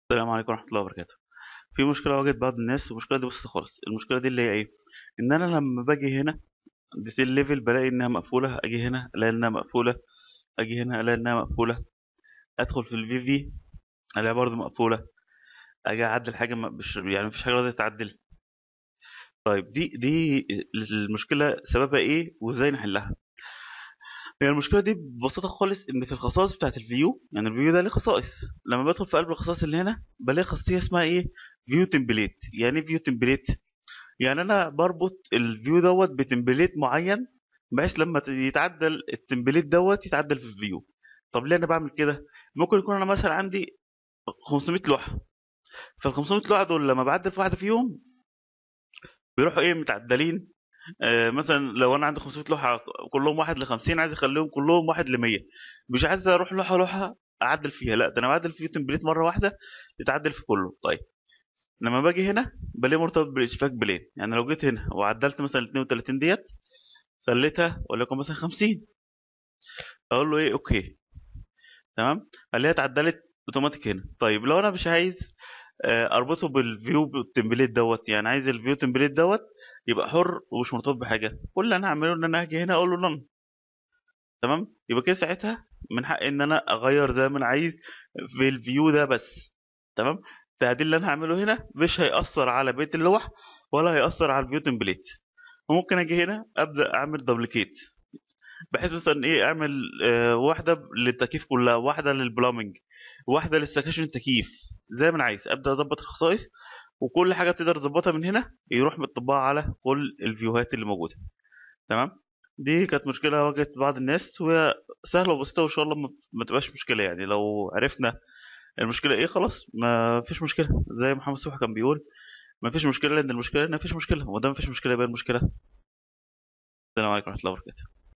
السلام عليكم ورحمة الله وبركاته في مشكلة واجهت بعض الناس والمشكلة دي بسيطة خالص المشكلة دي اللي هي ايه ان انا لما باجي هنا ديتيل ليفل بلاقي انها مقفولة اجي هنا الاقي انها مقفولة اجي هنا الاقي انها مقفولة ادخل في الفي في الاقيها برضه مقفولة اجي اعدل حاجة ما- مش يعني مفيش حاجة راضية تتعدل طيب دي دي المشكلة سببها ايه وازاي نحلها هي المشكلة دي ببساطة خالص ان في الخصائص بتاعت الفيو يعني الفيو ده ليه خصائص لما بدخل في قلب الخصائص اللي هنا بلاقي خاصية اسمها ايه فيو تمبليت يعني ايه فيو تمبليت يعني انا بربط الفيو دوت بتمبليت معين بحيث لما ت- يتعدل التمبليت دوت يتعدل في الفيو طب ليه انا بعمل كده ممكن يكون انا مثلا عندي 500 لوحه فال 500 لوحه دول لما بعدل في واحده فيهم بيروحوا ايه متعدلين آه مثلا لو انا عندي 500 لوحه كلهم واحد ل 50 عايز اخليهم كلهم واحد ل 100 مش عايز اروح لوحه لوحه اعدل فيها لا ده انا بعدل في تمبليت مره واحده تتعدل في كله طيب لما باجي هنا بلاقيه مرتبط بالاشفاك بلين يعني لو جيت هنا وعدلت مثلا ال 32 ديت خليتها وليكن مثلا 50 اقول له ايه اوكي تمام الاقيها اتعدلت اوتوماتيك هنا طيب لو انا مش عايز آه، اربطه بالفيو بالتمبليت دوت يعني عايز الفيو تمبليت دوت يبقى حر ومش مرتبط بحاجه كل اللي انا هعمله ان انا هاجي هنا اقول له نون تمام يبقى كده ساعتها من حقي ان انا اغير زي ما انا عايز في الفيو ده بس تمام التعديل اللي انا هعمله هنا مش هيأثر على بقيه اللوح ولا هيأثر على الفيو تمبليت وممكن اجي هنا ابدا اعمل دبليكيت بحيث مثلا ايه اعمل آه واحده للتكييف كلها واحده للبلامنج واحده للسكاشن التكييف زي ما انا عايز ابدا اظبط الخصائص وكل حاجه تقدر تظبطها من هنا يروح مطبقها على كل الفيوهات اللي موجوده تمام دي كانت مشكله واجهت بعض الناس وهي سهله وبسيطه وان شاء الله ما ما تبقاش مشكله يعني لو عرفنا المشكله ايه خلاص ما فيش مشكله زي محمد صبحي كان بيقول ما فيش مشكله لان المشكله ان ما فيش مشكله وما دام ما فيش مشكله يبقى المشكله السلام عليكم ورحمه الله وبركاته